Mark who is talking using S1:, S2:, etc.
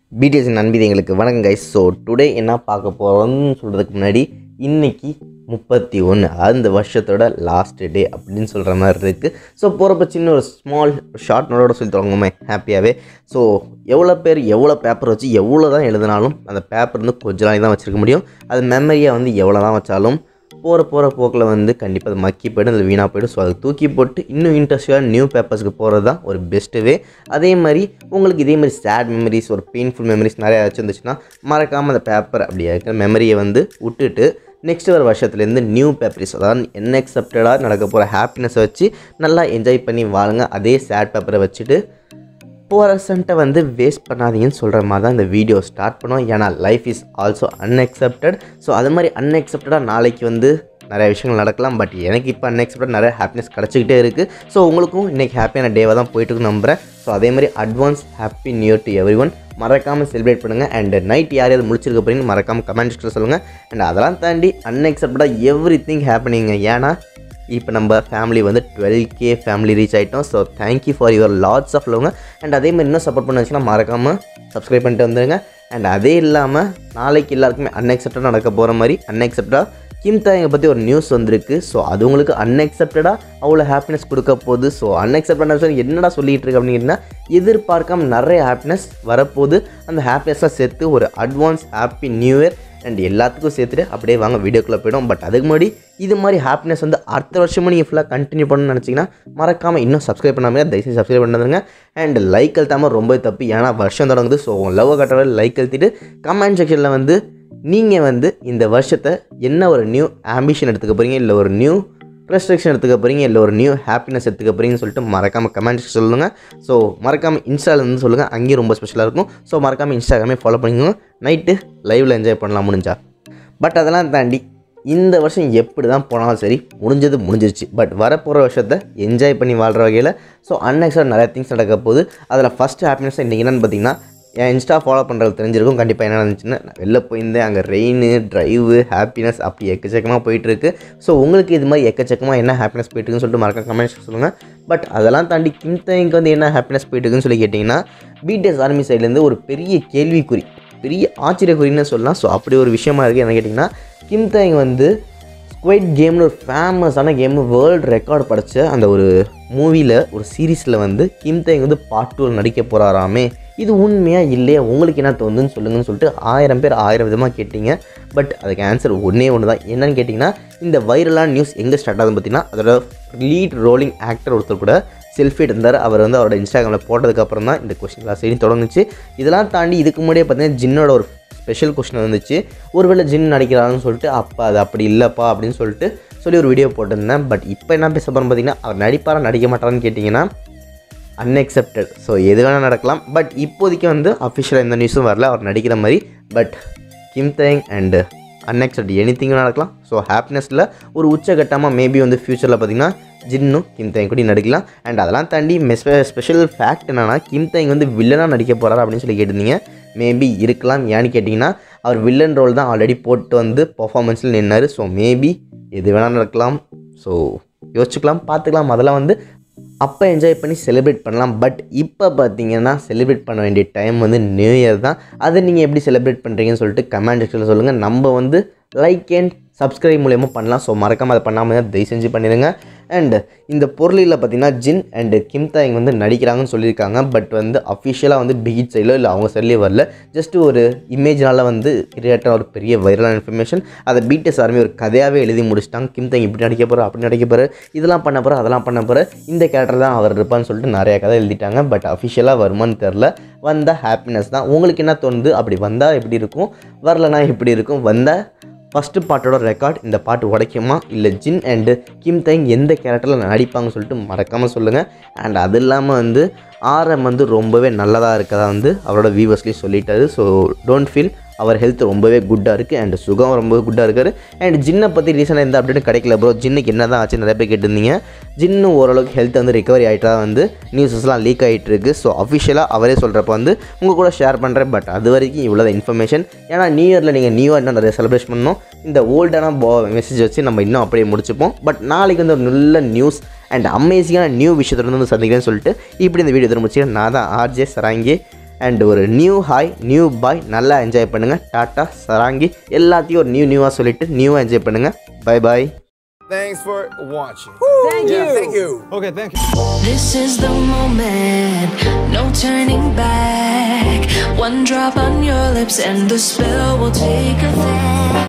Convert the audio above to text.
S1: BDS நண்பிதைங்களுக்கு வணக்கம் guys so today என்ன பார்க்க போகிறோம்னு சொல்கிறதுக்கு முன்னாடி இன்னைக்கு முப்பத்தி ஒன்று அதாவது இந்த வருஷத்தோட லாஸ்ட் டே அப்படின்னு சொல்கிற மாதிரி இருக்குது ஸோ போகிறப்ப சின்ன ஒரு ஸ்மால் ஷார்ட் நோட்டோட சொல்லி தொடங்குமே ஹாப்பியாகவே ஸோ எவ்வளோ பேர் எவ்வளோ பேப்பர் வச்சு எவ்வளோ தான் எழுதினாலும் அந்த பேப்பர் வந்து கொஞ்ச நாளைக்கு தான் வச்சுருக்க முடியும் அது மெமரியாக வந்து எவ்வளோ தான் வச்சாலும் போகிற போகிற போக்கில் வந்து கண்டிப்பாக அது மக்கி போய்டும் அதில் வீணாக போய்டும் ஸோ அதை தூக்கி போட்டு இன்னும் இன்ட்ரெஸ்டாக நியூ பேப்பர்ஸ்க்கு போகிறது தான் ஒரு பெஸ்ட்டு வே அதே மாதிரி உங்களுக்கு இதே மாதிரி சேட் மெமரிஸ் ஒரு பெயின்ஃபுல் மெமரிஸ் நிறையா ஏதாச்சும் இருந்துச்சுன்னா மறக்காமல் அந்த பேப்பர் அப்படியே இருக்கிற மெமரியை வந்து விட்டுட்டு நெக்ஸ்ட் வர வருஷத்துலேருந்து நியூ பேப்பரிஸ் அதாவது என்எக்செப்டடாக நடக்க போகிற ஹாப்பினஸை வச்சு நல்லா என்ஜாய் பண்ணி வாழுங்க அதே சேட் பேப்பரை வச்சுட்டு போரசன்ட்டை வந்து வேஸ்ட் பண்ணாதீங்கன்னு சொல்கிற மாதிரி தான் இந்த வீடியோ ஸ்டார்ட் பண்ணுவோம் ஏன்னா life is also unexpected so அது மாதிரி அன்எக்செப்டடாக நாளைக்கு வந்து நிறைய விஷயங்கள் நடக்கலாம் பட் எனக்கு இப்போ அன்எக்ஸ்பெக்டட் நிறைய ஹாப்பினஸ் கிடச்சிக்கிட்டே இருக்குது ஸோ உங்களுக்கும் இன்றைக்கி ஹாப்பியான டேவாக தான் போயிட்டு நம்புகிறேன் ஸோ அதே மாதிரி advance happy new year to everyone மறக்காமல் செலிப்ரேட் பண்ணுங்கள் அண்ட் நைட் யார் யார் முடிச்சிருக்க போகிறீங்கன்னு மறக்காமல் கமெண்ட் செக்ஷனில் சொல்லுங்கள் அண்ட் அதெல்லாம் தாண்டி அன்எக்செப்டடாக எவ்ரி திங் ஹேப்பனிங்க ஏன்னா இப்போ நம்ம ஃபேமிலி வந்து டுவெல் கே ஃபேமிலி ரீச் ஆகிட்டோம் so thank you for your lots of லவ்ங்க அண்ட் அதே மாதிரி இன்னும் சப்போர்ட் பண்ண வச்சுன்னா மறக்காமல் சப்ஸ்கிரைப் பண்ணிட்டு வந்துடுங்க அண்ட் அதே இல்லாமல் நாளைக்கு எல்லாருக்குமே அன்எக்செப்டடாக நடக்க போகிற மாதிரி அன்எக்செப்டடாக கிம் தாயங்க பற்றி ஒரு நியூஸ் வந்திருக்கு ஸோ அது உங்களுக்கு அன்எக்செப்டடாக அவ்வளோ ஹாப்பினஸ் கொடுக்க போகுது ஸோ அன்எக்செப்டட் என்னடா சொல்லிகிட்டு இருக்கு அப்படின்னா எதிர்பார்க்காம நிறைய ஹாப்பினஸ் வரப்போகுது அந்த ஹாப்பினஸ்லாம் சேர்த்து ஒரு advance happy new year and எல்லாத்துக்கும் சேர்த்துட்டு அப்படியே வாங்க வீடியோக்குள்ளே போயிடும் பட் அதுக்கு முன்னாடி இது மாதிரி ஹாப்பினஸ் வந்து அடுத்த வருஷமும் நீங்கள் ஃபுல்லாக கண்டினியூ பண்ணணும்னு நினச்சிங்கன்னா மறக்காமல் இன்னும் சப்ஸ்கிரைப் பண்ணாமல் தயவுசெய்து சப்ஸ்கிரைப் பண்ணதுங்க அண்ட் லைக் அழுத்தாமல் ரொம்ப தப்பு ஏன்னா வருஷம் தொடங்குது ஸோ லவ் கட்டுற லைக் அழுத்திட்டு கமெண்ட் செக்ஷனில் வந்து நீங்கள் வந்து இந்த வருஷத்தை என்ன ஒரு நியூ ஆம்பிஷன் எடுத்துக்க போகிறீங்க இல்லை ஒரு நியூ ரெஸ்ட்ரிக்ஷன் எடுத்துக்க போகிறீங்க இல்லை ஒரு நியூ ஹாப்பினஸ் எடுத்துக்க போகிறீங்கன்னு சொல்லிட்டு மறக்காமல் கமெண்ட் சொல்லுங்கள் ஸோ மறக்காமல் இன்ஸ்டாவில் இருந்து சொல்லுங்கள் அங்கேயும் ரொம்ப ஸ்பெஷலாக இருக்கும் ஸோ மறக்காமல் இன்ஸ்டாகிராமே ஃபாலோ பண்ணிக்கோங்க நைட்டு லைவில் என்ஜாய் பண்ணலாம் முடிஞ்சா பட் அதெல்லாம் தாண்டி இந்த வருஷம் எப்படி தான் போனாலும் சரி முடிஞ்சது முடிஞ்சிருச்சு பட் வரப்போகிற வருஷத்தை என்ஜாய் பண்ணி வாழ்கிற வகையில் ஸோ அன்எக்ஸ்ட்ரா நிறைய திங்ஸ் நடக்க போகுது அதில் ஃபஸ்ட்டு ஹாப்பினஸ் இன்றைக்கி என்னென்னு பார்த்தீங்கன்னா என் இன்ஸ்டா ஃபாலோ பண்ணுறது தெரிஞ்சிருக்கும் கண்டிப்பாக என்ன நடந்துச்சுன்னா நான் வெளில போயிருந்தேன் அங்கே ரெயின் ட்ரைவு ஹாப்பினஸ் அப்படி எக்கச்சக்கமாக போயிட்டுருக்கு ஸோ உங்களுக்கு இது மாதிரி எக்கச்சக்கமாக என்ன ஹாப்பினஸ் போயிட்டுருக்குன்னு சொல்லிட்டு மறக்க கமெண்ட்ஸ் சொல்லுங்கள் பட் அதெல்லாம் தாண்டி கிம்தேங்க்கு வந்து என்ன ஹாப்பினஸ் போயிட்டுருக்குன்னு சொல்லி கேட்டிங்கன்னா பிடிஎஸ் ஆர்மி சைட்லேருந்து ஒரு பெரிய கேள்விக்குறி பெரிய ஆச்சரியக்குறின்னு சொல்லலாம் ஸோ அப்படி ஒரு விஷயமா இருக்குது என்ன கேட்டிங்கன்னா கிம்தேங் வந்து ஸ்குவைட் கேம்னு ஒரு ஃபேமஸான கேம் வேர்ல்டு ரெக்கார்டு படைச்ச அந்த ஒரு மூவியில் ஒரு சீரீஸில் வந்து கிம்தேங் வந்து பார்ட் டூ நடிக்க போகிறாராமே இது உண்மையாக இல்லையா உங்களுக்கு என்ன தோணுதுன்னு சொல்லுங்கன்னு சொல்லிட்டு ஆயிரம் பேர் ஆயிரம் விதமாக கேட்டிங்க பட் அதுக்கு ஆன்சர் ஒன்றே ஒன்று தான் என்னன்னு கேட்டிங்கன்னா இந்த வைரலான நியூஸ் எங்கே ஸ்டார்ட் ஆகுதுன்னு பார்த்தீங்கன்னா அதோட லீட் ரோலிங் ஆக்டர் ஒருத்தர் கூட செல்ஃபி எடுத்தார் அவர் வந்து அவரோட இன்ஸ்டாகிராமில் போட்டதுக்கப்புறம் தான் இந்த கொஸ்டின் சரி தொடங்குச்சு இதெல்லாம் தாண்டி இதுக்கு முன்னாடியே பார்த்தீங்கன்னா ஜின்னோட ஒரு ஸ்பெஷல் கொஸ்டின் வந்துச்சு ஒருவேளை ஜின் நடிக்கிறாருன்னு சொல்லிட்டு அப்போ அது அப்படி இல்லைப்பா அப்படின்னு சொல்லிட்டு சொல்லி ஒரு வீடியோ போட்டிருந்தேன் பட் இப்போ என்ன பேச போகிறோம் பார்த்தீங்கன்னா அவர் நடிப்பாரா நடிக்க மாட்டாரான்னு கேட்டிங்கன்னா அன்எக்செப்டட் ஸோ எது வேணால் நடக்கலாம் பட் இப்போதைக்கு வந்து அஃபிஷியலாக எந்த நியூஸும் வரல அவர் நடிக்கிற மாதிரி பட் கிம் தேங் அண்டு அன்எக்செப்ட் எனி திங் நடக்கலாம் ஸோ ஹாப்பினஸில் ஒரு உச்சகட்டமாக மேபி வந்து ஃப்யூச்சரில் பார்த்திங்கன்னா ஜின்னும் கிம் தேங் கூட நடிக்கலாம் அண்ட் அதெல்லாம் தாண்டி மெஸ்பெ ஸ்பெஷல் ஃபேக்ட் என்னென்னா கிம் தேங் வந்து வில்லனாக நடிக்க போகிறார் அப்படின்னு சொல்லி கேட்டிருந்தீங்க மேபி இருக்கலாம் ஏன்னு கேட்டிங்கன்னா அவர் வில்லன் ரோல் தான் ஆல்ரெடி போட்டு வந்து பர்ஃபார்மன்ஸில் நின்னார் ஸோ மேபி எது வேணால் நடக்கலாம் ஸோ யோசிச்சுக்கலாம் பார்த்துக்கலாம் அதெல்லாம் வந்து அப்போ என்ஜாய் பண்ணி செலிப்ரேட் பண்ணலாம் பட் இப்போ பார்த்தீங்கன்னா செலிப்ரேட் பண்ண வேண்டிய டைம் வந்து நியூ இயர் தான் அதை நீங்கள் எப்படி செலிப்ரேட் பண்ணுறீங்கன்னு சொல்லிட்டு கமெண்ட் செக்ஷனில் சொல்லுங்கள் நம்ம வந்து லைக் அண்ட் சப்ஸ்கிரைப் மூலியமாக பண்ணலாம் ஸோ மறக்காமல் அதை பண்ணாமல் தயவு செஞ்சு பண்ணிடுங்க அண்ட் இந்த பொருளில் பார்த்தீங்கன்னா ஜின் அண்டு கிம் தாயிங் வந்து நடிக்கிறாங்கன்னு சொல்லியிருக்காங்க பட் வந்து அஃபிஷியலாக வந்து பிகிட் சைடிலோ இல்லை அவங்க சைட்லேயே வரல ஜஸ்ட் ஒரு இமேஜ்னால வந்து கிரியேட்டாக ஒரு பெரிய வைரலான இன்ஃபர்மேஷன் அதை பிடிஎஸ் ஆர்மி ஒரு கதையாகவே எழுதி முடிச்சிட்டாங்க கிம் தாயிங் இப்படி நடிக்க போகிற அப்படி நடிக்க போகிற இதெல்லாம் பண்ண போகிற அதெல்லாம் பண்ண போகிற இந்த கேரக்டர் தான் அவர் இருப்பான்னு சொல்லிட்டு நிறைய கதை எழுதிட்டாங்க பட் அஃபிஷியலாக வருமானு தெரில வந்தால் ஹாப்பினஸ் தான் உங்களுக்கு என்ன தோணுது அப்படி வந்தால் எப்படி இருக்கும் வரலனா எப்படி இருக்கும் வந்தால் ஃபஸ்ட்டு பாட்டோட ரெக்கார்ட் இந்த பாட்டு உடைக்குமா இல்லை ஜின் அண்டு கிம் தேங் எந்த கேரக்டரில் நடிப்பாங்கன்னு சொல்லிட்டு மறக்காமல் சொல்லுங்கள் அண்ட் அது இல்லாமல் வந்து ஆர்எம் வந்து ரொம்பவே நல்லதாக இருக்கதா வந்து அவரோட வியூவர்ஸ்லேயும் சொல்லிட்டாரு ஸோ டோன்ட் ஃபீல் அவர் ஹெல்த் ரொம்பவே குட்டாக இருக்குது அண்ட் சுகம் ரொம்ப குட்டாக இருக்காரு அண்ட் ஜின்னை பற்றி ரீசனாக எந்த அப்டேட்டும் கிடைக்கல ப்ரோ ஜின்னுக்கு என்ன தான் ஆச்சு நிறைய பேர் கேட்டிருந்தீங்க ஜின்னு ஓரளவுக்கு ஹெல்த் வந்து ரிகவரி ஆகிட்டா வந்து நியூஸஸ்லாம் லீக் ஆகிட்டு இருக்கு ஸோ அஃபிஷியலாக அவரே சொல்கிறப்ப வந்து உங்கள் கூட ஷேர் பண்ணுறேன் பட் அது வரைக்கும் இவ்வளோ இன்ஃபர்மேஷன் ஏன்னா நியூ இயரில் நீங்கள் நியூ இயர் நிறைய செலிப்ரேட் பண்ணணும் இந்த ஓல்டான போ மெசேஜ் வச்சு நம்ம இன்னும் அப்படியே முடிச்சுப்போம் பட் நாளைக்கு வந்து ஒரு நல்ல நியூஸ் அண்ட் அமேசிங்கான நியூ விஷயத்துல வந்து சந்திக்கிறேன்னு சொல்லிட்டு இப்படி இந்த வீடியோ திரும்பிச்சு நான் தான் ஆர்ஜே சராங்கி அண்ட் ஒரு நியூ ஹாய் நியூ பாய் நல்லா என்ஜாய் பண்ணுங்கள் டாட்டா சராங்கி எல்லாத்தையும் ஒரு நியூ நியூவாக சொல்லிட்டு நியூவாக என்ஜாய் பண்ணுங்கள் bye bye
S2: Thanks for watching.
S3: Thank
S2: Yeah,
S3: you.
S2: thank you.
S4: Okay, thank you.
S5: This is the moment, no turning back. One drop on your lips and the spell will take effect.